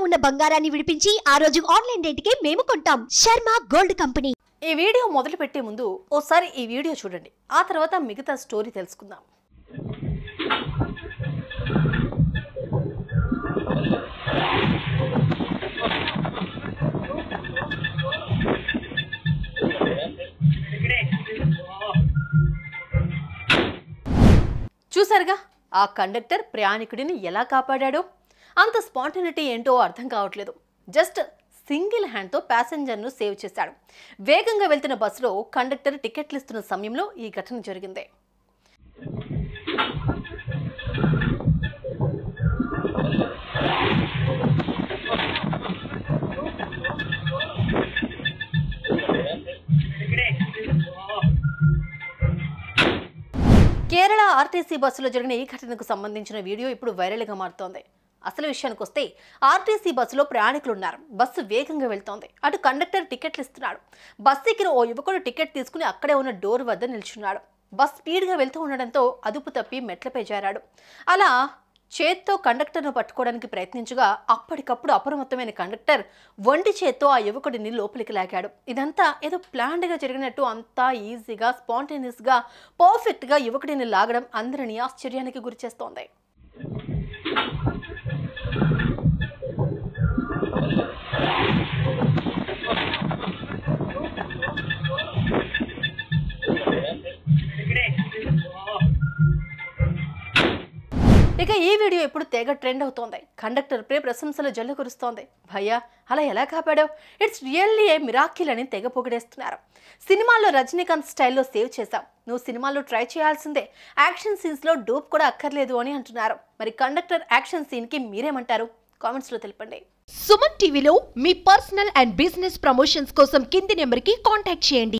ఉన్న బంగారాన్ని విడిపించి ఆ రోజు ఆన్లైన్ రేటుకే మేము కొంటాం శర్మ గోల్డ్ కంపెనీ ఈ వీడియో మొదలు పెట్టే ముందు ఓసారి ఈ వీడియో చూడండి ఆ తర్వాత మిగతా స్టోరీ తెలుసుకుందాం చూసారుగా ఆ కండక్టర్ ప్రయాణికుడిని ఎలా కాపాడాడో అంత స్పాంటినిటీ ఏంటో అర్థం కావట్లేదు జస్ట్ సింగిల్ హ్యాండ్తో ప్యాసింజర్ను సేవ్ చేశాడు వేగంగా వెళ్తున్న బస్సులో కండక్టర్ టికెట్లు ఇస్తున్న సమయంలో ఈ ఘటన జరిగింది కేరళ ఆర్టీసీ బస్సులో జరిగిన ఈ ఘటనకు సంబంధించిన వీడియో ఇప్పుడు వైరల్గా మారుతోంది అసలు విషయానికి వస్తే ఆర్టీసీ బస్సులో ప్రయాణికులు ఉన్నారు బస్సు వేగంగా వెళ్తోంది అటు కండక్టర్ టికెట్లు ఇస్తున్నాడు బస్సు ఎక్కిన ఓ యువకుడు టికెట్ తీసుకుని అక్కడే ఉన్న డోర్ వద్ద నిల్చున్నాడు బస్ స్పీడ్గా వెళ్తూ ఉండడంతో అదుపు తప్పి మెట్లపై జారాడు అలా చేత్తో కండక్టర్ను పట్టుకోవడానికి ప్రయత్నించగా అప్పటికప్పుడు అప్రమత్తమైన కండక్టర్ వంటి చేత్తో ఆ యువకుడిని లోపలికి లాగాడు ఇదంతా ఏదో ప్లాన్డ్గా జరిగినట్టు అంతా ఈజీగా స్పాంటేనియస్గా పర్ఫెక్ట్గా యువకుడిని లాగడం అందరినీ ఆశ్చర్యానికి గురిచేస్తోంది ఇక ఈ వీడియో ఇప్పుడు తెగ ట్రెండ్ అవుతోంది కండక్టర్ పై ప్రశంసలు జల్లు కురుస్తోంది భయ్యా అలా ఎలా కాపాడావు ఇట్స్ రియల్లీ ఏ మిరాకిల్ అని తెగ పొగిడేస్తున్నారు సినిమాల్లో రజనీకాంత్ స్టైల్లో సేవ్ చేశాం నువ్వు సినిమాల్లో ట్రై చేయాల్సిందే యాక్షన్ సీన్స్ లో డూప్ కూడా అక్కర్లేదు అని అంటున్నారు మరి కండక్టర్ యాక్షన్ సీన్ కి మీరేమంటారు కామెంట్స్ లో తెలపండి సుమన్ టీవీలో మీ పర్సనల్ అండ్ బిజినెస్ ప్రమోషన్స్ కోసం కింది నెంబర్కి కాంటాక్ట్ చేయండి